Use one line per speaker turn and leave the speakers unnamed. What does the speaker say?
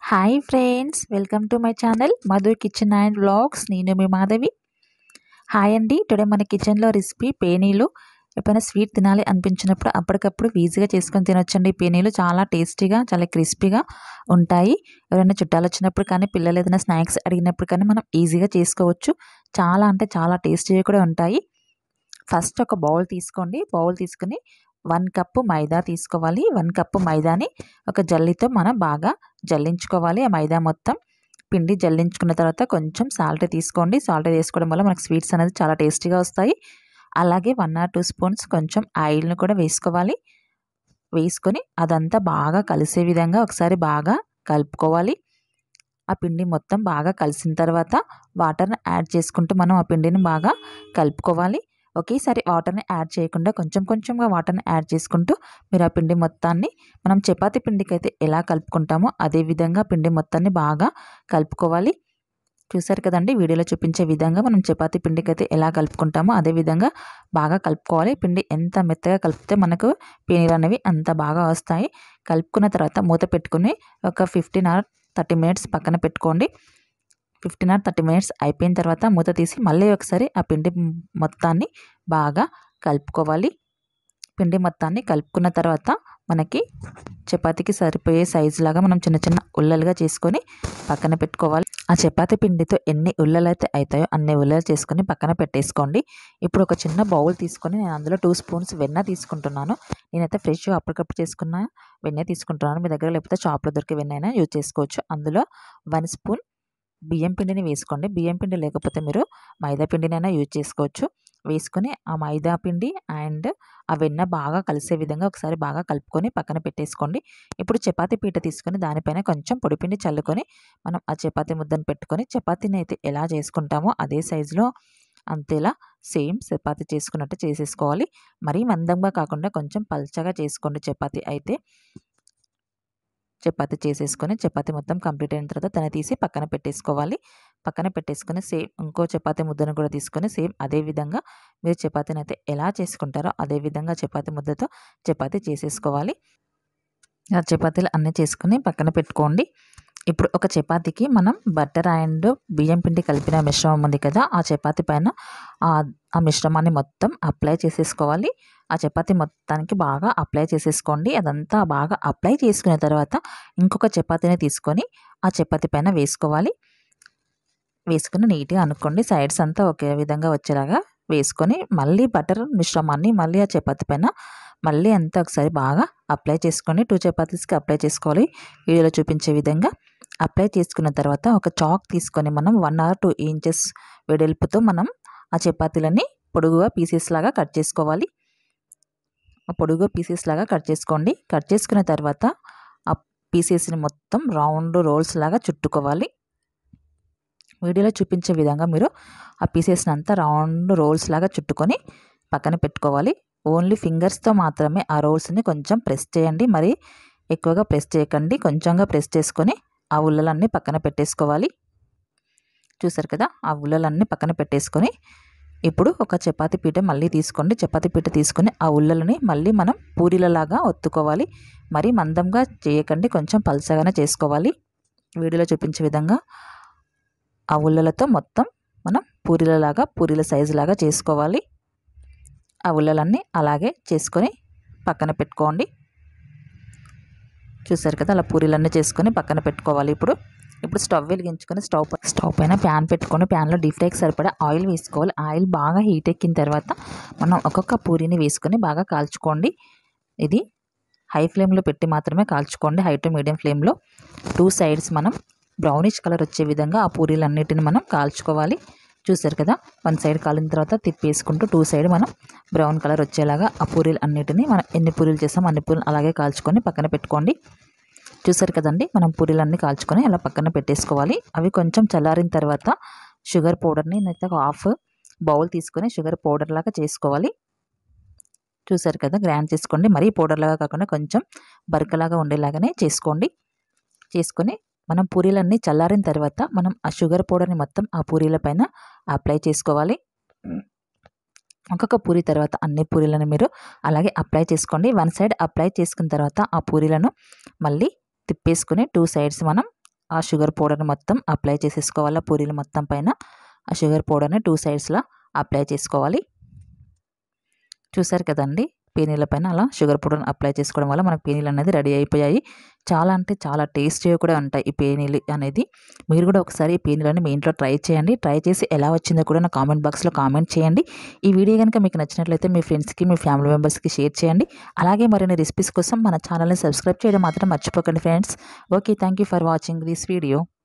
hi friends welcome to my channel Madhu kitchen and vlogs నేను మీ Madhavi hi అండి today మన కిచెన్లో రెసిపీ పేనీలు ఎప్పుడైనా స్వీట్ తినాలి అనిపించినప్పుడు అప్పటికప్పుడు ఈజీగా చేసుకొని తినొచ్చండి పేనీలు చాలా టేస్టీగా చాలా క్రిస్పీగా ఉంటాయి ఎవరైనా చుట్టాలు వచ్చినప్పుడు కానీ పిల్లలు ఏదైనా స్నాక్స్ అడిగినప్పుడు కానీ మనం ఈజీగా చేసుకోవచ్చు చాలా అంటే చాలా టేస్టీగా కూడా ఉంటాయి ఫస్ట్ ఒక బౌల్ తీసుకోండి బౌల్ తీసుకుని వన్ కప్పు మైదా తీసుకోవాలి వన్ కప్పు మైదాని ఒక జల్లితో మనం బాగా జల్లించుకోవాలి ఆ మైదా మొత్తం పిండి జల్లించుకున్న తర్వాత కొంచెం సాల్ట్ తీసుకోండి సాల్ట్ వేసుకోవడం వల్ల మనకు స్వీట్స్ అనేది చాలా టేస్టీగా వస్తాయి అలాగే వన్ ఆర్ టూ స్పూన్స్ కొంచెం ఆయిల్ను కూడా వేసుకోవాలి వేసుకొని అదంతా బాగా కలిసే విధంగా ఒకసారి బాగా కలుపుకోవాలి ఆ పిండి మొత్తం బాగా కలిసిన తర్వాత వాటర్ని యాడ్ చేసుకుంటూ మనం ఆ పిండిని బాగా కలుపుకోవాలి ఒకేసారి వాటర్ని యాడ్ చేయకుండా కొంచెం కొంచెంగా వాటర్ని యాడ్ చేసుకుంటూ మీరు ఆ పిండి మొత్తాన్ని మనం చపాతీ పిండికి అయితే ఎలా కలుపుకుంటామో అదే విధంగా పిండి మొత్తాన్ని బాగా కలుపుకోవాలి చూసారు కదండి వీడియోలో చూపించే విధంగా మనం చపాతీ పిండికి అయితే ఎలా కలుపుకుంటామో అదే విధంగా బాగా కలుపుకోవాలి పిండి ఎంత మెత్తగా కలిపితే మనకు పీనీలు అనేవి అంత బాగా వస్తాయి కలుపుకున్న తర్వాత మూత పెట్టుకుని ఒక ఫిఫ్టీన్ ఆర్ థర్టీ మినిట్స్ పక్కన పెట్టుకోండి ఫిఫ్టీన్ ఆర్ థర్టీ మినిట్స్ అయిపోయిన తర్వాత మూత తీసి మళ్ళీ ఒకసారి ఆ పిండి మొత్తాన్ని బాగా కలుపుకోవాలి పిండి మొత్తాన్ని కలుపుకున్న తర్వాత మనకి చపాతీకి సరిపోయే సైజు లాగా మనం చిన్న చిన్న ఉల్లలుగా చేసుకొని పక్కన పెట్టుకోవాలి ఆ చపాతీ పిండితో ఎన్ని ఉల్లలు అయితే అవుతాయో అన్ని ఉల్లలు చేసుకొని పక్కన పెట్టేసుకోండి ఇప్పుడు ఒక చిన్న బౌల్ తీసుకొని నేను అందులో టూ స్పూన్స్ వెన్న తీసుకుంటున్నాను నేనైతే ఫ్రెష్ అప్పటికప్పుడు చేసుకున్న వెన్న తీసుకుంటున్నాను మీ దగ్గర లేకపోతే షాప్లో దొరికే వెన్న అయినా యూజ్ చేసుకోవచ్చు అందులో వన్ స్పూన్ బియ్యం పిండిని వేసుకోండి బియ్యం పిండి లేకపోతే మీరు మైదా పిండినైనా యూజ్ చేసుకోవచ్చు వేసుకొని ఆ మైదా పిండి అండ్ ఆ వెన్న బాగా కలిసే విధంగా ఒకసారి బాగా కలుపుకొని పక్కన పెట్టేసుకోండి ఇప్పుడు చపాతీ పీట తీసుకొని దానిపైన కొంచెం పొడిపిండి చల్లుకొని మనం ఆ చపాతీ ముద్దను పెట్టుకొని చపాతీని అయితే ఎలా చేసుకుంటామో అదే సైజులో అంతేలా సేమ్ చపాతీ చేసుకున్నట్టు చేసేసుకోవాలి మరీ మందంగా కాకుండా కొంచెం పల్చగా చేసుకోండి చపాతీ అయితే చపాతీ చేసేసుకొని చపాతీ మొత్తం కంప్లీట్ అయిన తర్వాత దాన్ని తీసి పక్కన పెట్టేసుకోవాలి పక్కన పెట్టేసుకొని సేమ్ ఇంకో చపాతీ ముద్దను కూడా తీసుకొని సేమ్ అదే విధంగా మీరు చపాతీని అయితే ఎలా చేసుకుంటారో అదే విధంగా చపాతీ ముద్దతో చపాతీ చేసేసుకోవాలి ఆ చపాతీలు అన్నీ చేసుకుని పక్కన పెట్టుకోండి ఇప్పుడు ఒక చపాతీకి మనం బటర్ అండ్ బియ్యం పిండి కలిపిన మిశ్రమం ఉంది కదా ఆ చపాతీ పైన ఆ మిశ్రమాన్ని మొత్తం అప్లై చేసేసుకోవాలి ఆ చపాతీ మొత్తానికి బాగా అప్లై చేసేసుకోండి అదంతా బాగా అప్లై చేసుకున్న తర్వాత ఇంకొక చపాతీని తీసుకొని ఆ చపాతీ పైన వేసుకోవాలి వేసుకుని నీట్గా అనుకోండి సైడ్స్ అంతా ఒకే విధంగా వచ్చేలాగా వేసుకొని మళ్ళీ బటర్ మిశ్రమాన్ని మళ్ళీ ఆ చపాతీ పైన మళ్ళీ అంతా ఒకసారి బాగా అప్లై చేసుకోండి టూ చపాతీస్కి అప్లై చేసుకోవాలి వీడియోలో చూపించే విధంగా అప్లై చేసుకున్న తర్వాత ఒక చాక్ తీసుకొని మనం వన్ ఆర్ టూ ఇంచెస్ వెడల్పుతో మనం ఆ చపాతీలని పొడుగుగా పీసెస్ లాగా కట్ చేసుకోవాలి పొడుగుగా పీసెస్ లాగా కట్ చేసుకోండి కట్ చేసుకున్న తర్వాత ఆ పీసెస్ని మొత్తం రౌండ్ రోల్స్ లాగా చుట్టుకోవాలి వీడియోలో చూపించే విధంగా మీరు ఆ పీసెస్ని అంతా రౌండ్ రోల్స్ లాగా చుట్టుకొని పక్కన పెట్టుకోవాలి ఓన్లీ ఫింగర్స్తో మాత్రమే ఆ రోల్స్ని కొంచెం ప్రెస్ చేయండి మరి ఎక్కువగా ప్రెస్ చేయకండి కొంచెంగా ప్రెస్ చేసుకొని ఆ ఉల్లలన్నీ పక్కన పెట్టేసుకోవాలి చూసారు కదా ఆ ఉల్లలన్నీ పక్కన పెట్టేసుకొని ఇప్పుడు ఒక చపాతీ పీట మళ్ళీ తీసుకోండి చపాతీ పీట తీసుకొని ఆ ఉల్లలని మళ్ళీ మనం పూరీలలాగా ఒత్తుకోవాలి మరీ మందంగా చేయకండి కొంచెం పల్చగానే చేసుకోవాలి వీడియోలో చూపించే విధంగా ఆ ఉల్లలతో మొత్తం మనం పూరీలలాగా పూరీల సైజు లాగా చేసుకోవాలి ఆ ఉల్లలన్నీ అలాగే చేసుకొని పక్కన పెట్టుకోండి చూసారు కదా అలా పూరీలన్నీ చేసుకొని పక్కన పెట్టుకోవాలి ఇప్పుడు ఇప్పుడు స్టవ్ వెలిగించుకొని స్టవ్ స్టవ్ పైన ప్యాన్ పెట్టుకొని ప్యాన్లో డీప్ ఫ్రైకి సరిపడా ఆయిల్ వేసుకోవాలి ఆయిల్ బాగా హీట్ ఎక్కిన తర్వాత మనం ఒక్కొక్క పూరీని వేసుకొని బాగా కాల్చుకోండి ఇది హై ఫ్లేమ్లో పెట్టి మాత్రమే కాల్చుకోండి హై టు మీడియం ఫ్లేమ్లో టూ సైడ్స్ మనం బ్రౌనిష్ కలర్ వచ్చే విధంగా ఆ పూరీలన్నిటిని మనం కాల్చుకోవాలి చూసారు కదా వన్ సైడ్ కాలిన తర్వాత తిప్పేసుకుంటూ టూ సైడ్ మనం బ్రౌన్ కలర్ వచ్చేలాగా ఆ పూరీలు అన్నిటిని మనం ఎన్ని పూరీలు చేస్తాం అన్ని పూరీలు అలాగే కాల్చుకొని పక్కన పెట్టుకోండి చూసారు కదండి మనం పూరీలన్నీ కాల్చుకొని అలా పక్కన పెట్టేసుకోవాలి అవి కొంచెం చల్లారిన తర్వాత షుగర్ పౌడర్ని నేనైతే హాఫ్ బౌల్ తీసుకొని షుగర్ పౌడర్ లాగా చేసుకోవాలి చూసారు కదా గ్రైండ్ చేసుకోండి మరీ పౌడర్ లాగా కాకుండా కొంచెం బరకలాగా ఉండేలాగానే చేసుకోండి చేసుకొని మనం పూరీలన్నీ చల్లారిన తర్వాత మనం ఆ షుగర్ పౌడర్ని మొత్తం ఆ పూరీల పైన అప్లై చేసుకోవాలి ఒక్కొక్క పూరి తర్వాత అన్ని పూరీలను మీరు అలాగే అప్లై చేసుకోండి వన్ సైడ్ అప్లై చేసుకున్న తర్వాత ఆ పూరీలను మళ్ళీ తిప్పేసుకుని టూ సైడ్స్ మనం ఆ షుగర్ పౌడర్ని మొత్తం అప్లై చేసేసుకోవాలి పూరీలు మొత్తం పైన ఆ షుగర్ పౌడర్ని టూ సైడ్స్లో అప్లై చేసుకోవాలి చూసారు కదండి పేనీల పైన అలా షుగర్ పౌడర్ అప్లై చేసుకోవడం వల్ల మనకు పేనీలు అనేది రెడీ అయిపోయాయి చాలా అంటే చాలా టేస్టీగా కూడా ఉంటాయి ఈ పేనీలు అనేది మీరు కూడా ఒకసారి ఈ పేనీలని మీ ఇంట్లో ట్రై చేయండి ట్రై చేసి ఎలా వచ్చిందో కూడా నా కామెంట్ బాక్స్లో కామెంట్ చేయండి ఈ వీడియో కనుక మీకు నచ్చినట్లయితే మీ ఫ్రెండ్స్కి మీ ఫ్యామిలీ మెంబర్స్కి షేర్ చేయండి అలాగే మరిన్ని రెసిపీస్ కోసం మన ఛానల్ని సబ్స్క్రైబ్ చేయడం మాత్రం మర్చిపోకండి friends okay thank you for watching this video